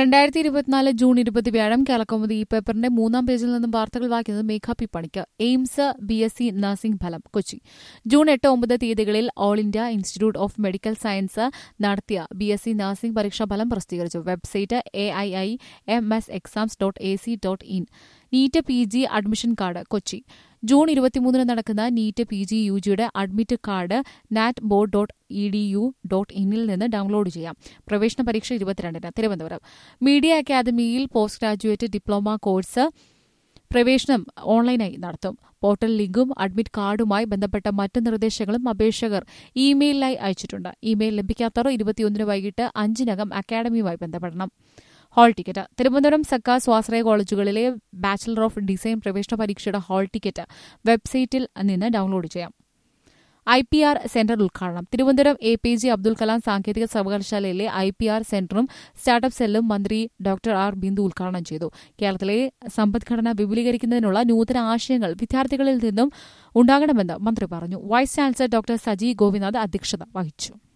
രണ്ടായിരത്തി ഇരുപത്തിനാല് ജൂൺ ഇരുപത് വ്യാഴം കേരളകൗമുദി ഈ പേപ്പറിന്റെ മൂന്നാം പേജിൽ നിന്നും വാർത്തകൾ വായിക്കുന്നത് Megha P Panicker AIIMS B S C nursing ഫലം കൊച്ചി ജൂൺ എട്ട് ഒമ്പത് തീയതികളിൽ all India institute of medical science നടത്തിയ ബി എസ് സി നഴ്സിംഗ് പരീക്ഷാ ഫലം പ്രസിദ്ധീകരിച്ചു website A I I M S exams dot A C dot in NEET P G admission card Kochi June ഇരുപത്തിമൂന്നിന് നടക്കുന്ന നീറ്റ് പി ജി യു ജിയുടെ admit card nat board dot E D U dot ഇന്നിൽ നിന്ന് download ചെയ്യാം പ്രവേശന പരീക്ഷ ഇരുപത്തിരണ്ടിന് Thiruvananthapuram media അക്കാദമിയിൽ പോസ്റ്റ് ഗ്രാജുവേറ്റ് ഡിപ്ലോമ കോഴ്സ് പ്രവേശനം ഓൺലൈനായി നടത്തും പോർട്ടൽ ലിങ്കും അഡ്മിറ്റ് കാർഡുമായി ബന്ധപ്പെട്ട മറ്റ് നിർദ്ദേശങ്ങളും അപേക്ഷകർ ഇമെയിലായി അയച്ചിട്ടുണ്ട് ഇമെയിൽ ലഭിക്കാത്തവർ ഇരുപത്തിയൊന്നിന് വൈകിട്ട് അഞ്ചിനകം അക്കാദമിയുമായി ബന്ധപ്പെടണം ഹാൾ ടിക്കറ്റ് തിരുവനന്തപുരം സർക്കാർ സ്വാശ്രയ കോളേജുകളിലെ ബാച്ചലർ ഓഫ് ഡിസൈൻ പ്രവേശന പരീക്ഷയുടെ ഹാൾ ടിക്കറ്റ് വെബ്സൈറ്റിൽ നിന്ന് ഡൌൺലോഡ് ചെയ്യാം ഐ പി ആർ സെന്റർ ഉദ്ഘാടനം Thiruvananthapuram A P J Abdul Kalam സാങ്കേതിക സർവകലാശാലയിലെ ഐ പി ആർ സെന്ററും സ്റ്റാർട്ടപ്പ് സെല്ലും മന്ത്രി ഡോക്ടർ ആർ ബിന്ദു ഉദ്ഘാടനം ചെയ്തു കേരളത്തിലെ സമ്പദ്ഘടന വിപുലീകരിക്കുന്നതിനുള്ള നൂതന ആശയങ്ങൾ വിദ്യാർത്ഥികളിൽ നിന്നും ഉണ്ടാകണമെന്ന് മന്ത്രി പറഞ്ഞു vice chancellor doctor Saji Gopinath അധ്യക്ഷത വഹിച്ചു